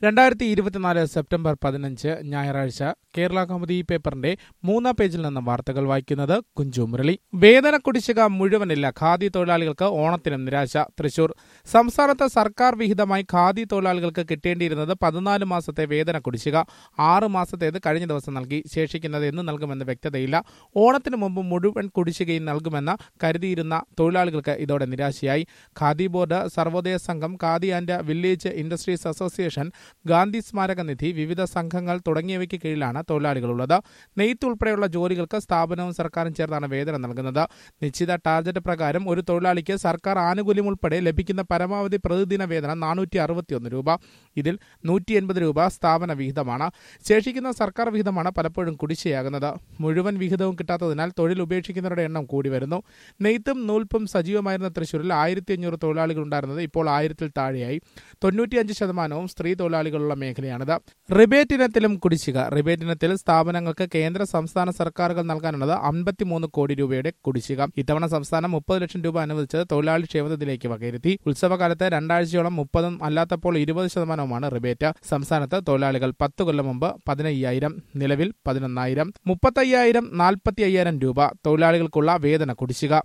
രണ്ടായിരത്തി ഇരുപത്തിനാല് സെപ്റ്റംബർ പതിനഞ്ച് ഞായറാഴ്ച കേരള കൗമുദി പേപ്പറിന്റെ മൂന്നാം പേജിൽ നിന്ന് വാർത്തകൾ വായിക്കുന്നത് കുഞ്ചു മുരളി വേതന കുടിശ്ശിക മുഴുവനില്ല ഖാദി തൊഴിലാളികൾക്ക് ഓണത്തിനും നിരാശ തൃശൂർ സംസ്ഥാനത്ത് സർക്കാർ വിഹിതമായി ഖാദി തൊഴിലാളികൾക്ക് കിട്ടേണ്ടിയിരുന്നത് പതിനാല് മാസത്തെ വേതന കുടിശ്ശിക ആറ് മാസത്തേത് കഴിഞ്ഞ ദിവസം നൽകി ശേഷിക്കുന്നത് എന്ന് നൽകുമെന്ന് വ്യക്തതയില്ല ഓണത്തിന് മുമ്പ് മുഴുവൻ കുടിശ്ശികയും നൽകുമെന്ന് കരുതിയിരുന്ന തൊഴിലാളികൾക്ക് ഇതോടെ നിരാശയായി ഖാദി ബോർഡ് സർവോദയ സംഘം Khadi and village industries association Gandhi സ്മാരക നിധി വിവിധ സംഘങ്ങൾ തുടങ്ങിയവയ്ക്ക് കീഴിലാണ് തൊഴിലാളികളുള്ളത് നെയ്ത്ത് ഉൾപ്പെടെയുള്ള ജോലികൾക്ക് സ്ഥാപനവും സർക്കാരും ചേർന്നാണ് വേതനം നൽകുന്നത് നിശ്ചിത ടാർഗറ്റ് പ്രകാരം ഒരു തൊഴിലാളിക്ക് സർക്കാർ ആനുകൂല്യം ഉൾപ്പെടെ ലഭിക്കുന്ന പരമാവധി പ്രതിദിന വേതനം നാനൂറ്റി അറുപത്തിയൊന്ന് രൂപ ഇതിൽ നൂറ്റി എൺപത് രൂപ സ്ഥാപന വിഹിതമാണ് ശേഷിക്കുന്ന സർക്കാർ വിഹിതമാണ് പലപ്പോഴും കുടിശ്ശിയാകുന്നത് മുഴുവൻ വിഹിതവും കിട്ടാത്തതിനാൽ തൊഴിൽ ഉപേക്ഷിക്കുന്നവരുടെ എണ്ണം കൂടി വരുന്നു നെയ്ത്തും നൂൽപ്പും സജീവമായിരുന്ന തൃശൂരിൽ ആയിരത്തി അഞ്ഞൂറ് തൊഴിലാളികൾ ഉണ്ടായിരുന്നത് ഇപ്പോൾ ആയിരത്തിൽ താഴെയായി തൊണ്ണൂറ്റിയഞ്ച് ശതമാനവും സ്ത്രീ തൊഴിലാളികളുള്ള മേഖലയാണിത് റിബേറ്റ് ഇനത്തിലും കുടിശ്ശിക റിബേറ്റ് ഇനത്തിൽ സ്ഥാപനങ്ങൾക്ക് കേന്ദ്ര സംസ്ഥാന സർക്കാരുകൾ നൽകാനുള്ളത് അൻപത്തിമൂന്ന് കോടി രൂപയുടെ കുടിശ്ശിക ഇത്തവണ സംസ്ഥാനം മുപ്പത് ലക്ഷം രൂപ അനുവദിച്ചത് തൊഴിലാളി ക്ഷേമനിധിയിലേക്ക് വകയിരുത്തി ഉത്സവകാലത്ത് രണ്ടാഴ്ചയോളം മുപ്പതും അല്ലാത്തപ്പോൾ ഇരുപത് ശതമാനവുമാണ് റിബേറ്റ് സംസ്ഥാനത്ത് തൊഴിലാളികൾ പത്ത് കൊല്ലം മുമ്പ് പതിനയ്യായിരം നിലവിൽ പതിനൊന്നായിരം മുപ്പത്തയ്യായിരം നാൽപ്പത്തി അയ്യായിരം രൂപ തൊഴിലാളികൾക്കുള്ള വേതന കുടിശ്ശിക